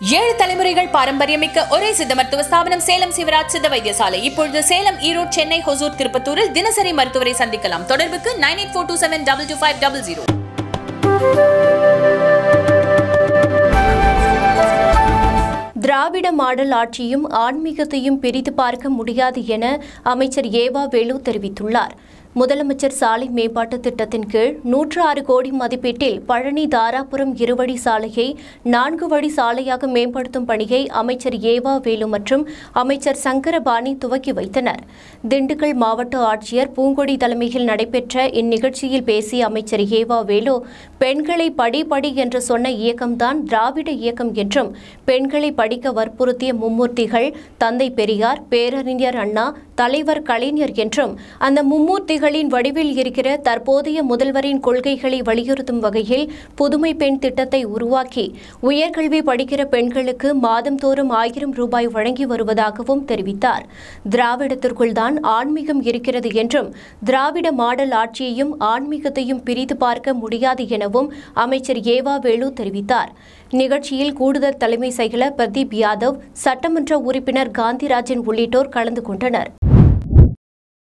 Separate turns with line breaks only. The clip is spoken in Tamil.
ஏழு தலைமுறைகள் பாரம்பரியமிக்க ஒரே சித்த மருத்துவ ஸ்தாபனம் சேலம் சிவராஜ் சித்த வைத்தியசாலை இப்பொழுது சேலம் ஈரோடு சென்னை ஹொசூர் திருப்பத்தூரில் தினசரி மருத்துவரை சந்திக்கலாம் தொடர்புக்கு nine eight four two seven double two five double zero
Dravida model ஆட்சியும் ஆன்மீகத்தையும் பிரித்து பார்க்க முடியாது என அமைச்சர் ஏவா வேலு தெரிவித்துள்ளார் முதலமைச்சர் சாலை மேம்பாட்டு திட்டத்தின் கீழ் நூற்று ஆறு கோடி மதிப்பீட்டில் பழனி தாராபுரம் இருவழி சாலையை நான்கு வழி சாலையாக மேம்படுத்தும் பணியை அமைச்சர் ஏவா வேலு மற்றும் அமைச்சர் சங்கரபாணி துவக்கி வைத்தனர் திண்டுக்கல் மாவட்ட ஆட்சியர் பூங்கொடி தலைமையில் நடைபெற்ற இந்நிகழ்ச்சியில் பேசிய அமைச்சர் ஏவா வேலு பெண்களை படி படி என்று சொன்ன இயக்கம்தான் திராவிட இயக்கம் என்றும் பெண்களை படிக்க வற்புறுத்திய மும்மூர்த்திகள் தந்தை பெரியார் பேரறிஞர் அண்ணா தலைவர் கலைஞர் என்றும் அந்த மும்மூர்த்திகளின் வடிவில் இருக்கிற தற்போதைய முதல்வரின் கொள்கைகளை வலியுறுத்தும் வகையில் புதுமை பெண் திட்டத்தை உருவாக்கி உயர்கல்வி படிக்கிற பெண்களுக்கு மாதந்தோறும் ஆயிரம் ரூபாய் வழங்கி வருவதாகவும் தெரிவித்தார் திராவிடத்திற்குள் தான் ஆன்மீகம் இருக்கிறது என்றும் திராவிட மாடல் ஆட்சியையும் ஆன்மீகத்தையும் பிரித்து பார்க்க முடியாது எனவும் அமைச்சர் ஏவா வேலு தெரிவித்தார் நிகழ்ச்சியில் கூடுதல் தலைமை செயலர் பிரதீப் யாதவ் சட்டமன்ற உறுப்பினர் காந்திராஜன் உள்ளிட்டோர் கலந்து கொண்டனர்